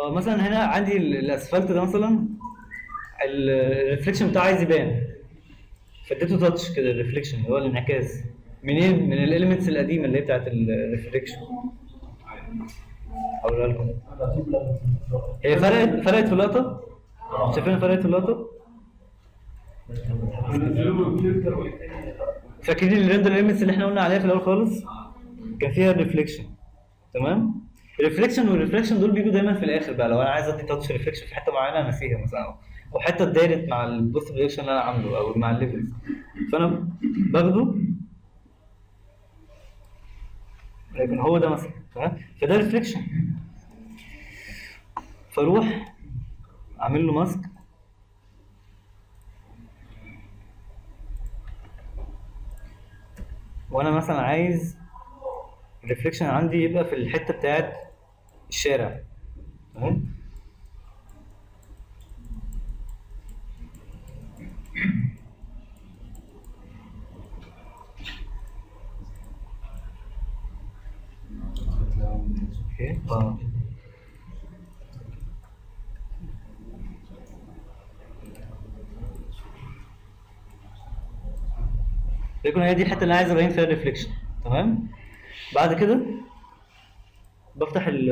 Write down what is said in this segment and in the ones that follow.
اه مثلا هنا عندي ال- الاسفلت ده مثلا ال- الريفليكشن بتاعه عايز يبان فاديته تاتش كده الريفليكشن اللي هو الانعكاس منين من الاليمنتس القديمه اللي هي بتاعت الريفليكشن هقولها لكم هي فرقت فرقت في اللقطه شايفين فرقت في اللقطه فاكرين الريندر اليمنتس اللي احنا قلنا عليها في الاول خالص كان فيها ريفليكشن تمام الريفليكشن والريفليكشن دول بيجوا دايما في الاخر بقى لو انا عايز ادي تاتش ريفليكشن في حته معينه انا ناسيها مثلا او حته اتدارت مع البوست بريكشن اللي انا عامله او مع الليفلز فانا باخده لكن هو ده مثلا تمام فده ريفليكشن فاروح اعمل له ماسك وانا مثلا عايز الريفليكشن عندي يبقى في الحته بتاعت الشارع تمام اوكي اه يكون هي دي الحته اللي انا عايز ابين فيها الريفليكشن تمام بعد كده بفتح ال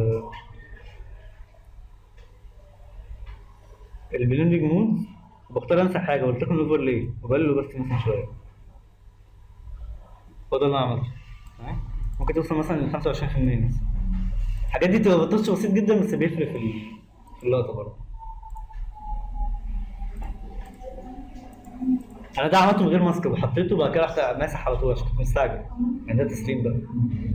البلندنج مود وبختار امسح حاجه قلت لكم الاوفرلاي وبقلله بس مثلا شويه هو ده اللي انا عملته تمام ممكن توصل مثلا ل 25% مثلا الحاجات دي تبقى بتاتش بسيط جدا بس بيفرق في ال- في اللقطه برضه انا ده عملته من غير ماسك وحطيته وبعد كده رحت ماسح على طول عشان كنت مستعجل يعني ده تسليم بقى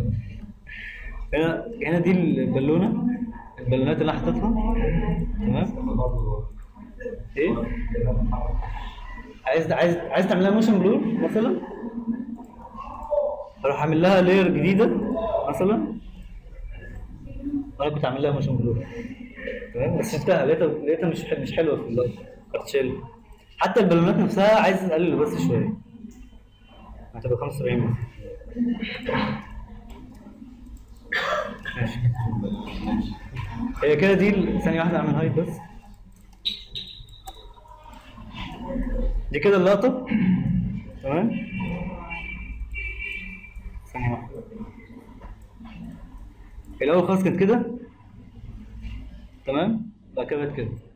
هنا هنا دي البالونه البالونات اللي انا حاططها تمام ايه عايز عايز عايز تعمل لها موشن بلور مثلا اروح اعمل لها لاير جديده مثلا انا كنت عامل لها موشن بلور تمام بس شفتها لقيتها لقيتها مش مش حلوه في اللقطه رحت شايلها حتى البالونات نفسها عايز اقلل بس شويه هتبقى 75 مثلا ماشي هي كده دي ال- ثانية واحدة اعمل هايد بس دي كده اللقطة تمام ثانية واحدة الأول خالص كانت كده تمام بعد كده بقت كده